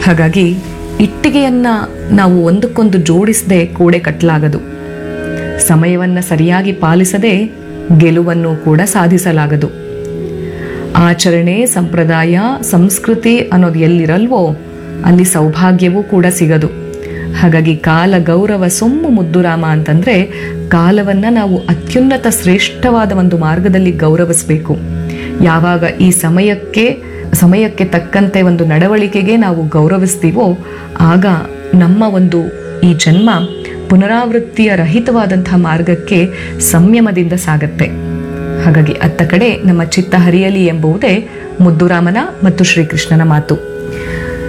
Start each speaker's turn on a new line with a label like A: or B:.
A: ಹಾಗಾಗಿ ಇಟ್ಟಿಗೆಯನ್ನ ನಾವು ಒಂದಕ್ಕೊಂದು ಜೋಡಿಸದೆ ಕೋಡೆ ಕಟ್ಟಲಾಗದು ಸಮಯವನ್ನು ಸರಿಯಾಗಿ ಪಾಲಿಸದೆ ಗೆಲುವನ್ನು ಕೂಡ ಸಾಧಿಸಲಾಗದು ಆಚರಣೆ ಸಂಪ್ರದಾಯ ಸಂಸ್ಕೃತಿ ಅನ್ನೋದು ಎಲ್ಲಿರಲ್ವೋ ಅಲ್ಲಿ ಸೌಭಾಗ್ಯವೂ ಕೂಡ ಸಿಗದು ಹಾಗಾಗಿ ಕಾಲ ಗೌರವ ಸೊಮ್ಮು ಮುದ್ದುರಾಮ ಅಂತಂದ್ರೆ ಕಾಲವನ್ನ ನಾವು ಅತ್ಯುನ್ನತ ಶ್ರೇಷ್ಠವಾದ ಒಂದು ಮಾರ್ಗದಲ್ಲಿ ಗೌರವಿಸಬೇಕು ಯಾವಾಗ ಈ ಸಮಯಕ್ಕೆ ಸಮಯಕ್ಕೆ ತಕ್ಕಂತೆ ಒಂದು ನಡವಳಿಕೆಗೆ ನಾವು ಗೌರವಿಸ್ತೀವೋ ಆಗ ನಮ್ಮ ಒಂದು ಈ ಜನ್ಮ ಪುನರಾವೃತ್ತಿಯ ರಹಿತವಾದಂತಹ ಮಾರ್ಗಕ್ಕೆ ಸಂಯಮದಿಂದ ಸಾಗತ್ತೆ ಹಾಗಾಗಿ ಅತ್ತ ಕಡೆ ನಮ್ಮ ಚಿತ್ತ ಹರಿಯಲಿ ಎಂಬುವುದೇ ಮುದ್ದುರಾಮನ ಮತ್ತು ಶ್ರೀಕೃಷ್ಣನ ಮಾತು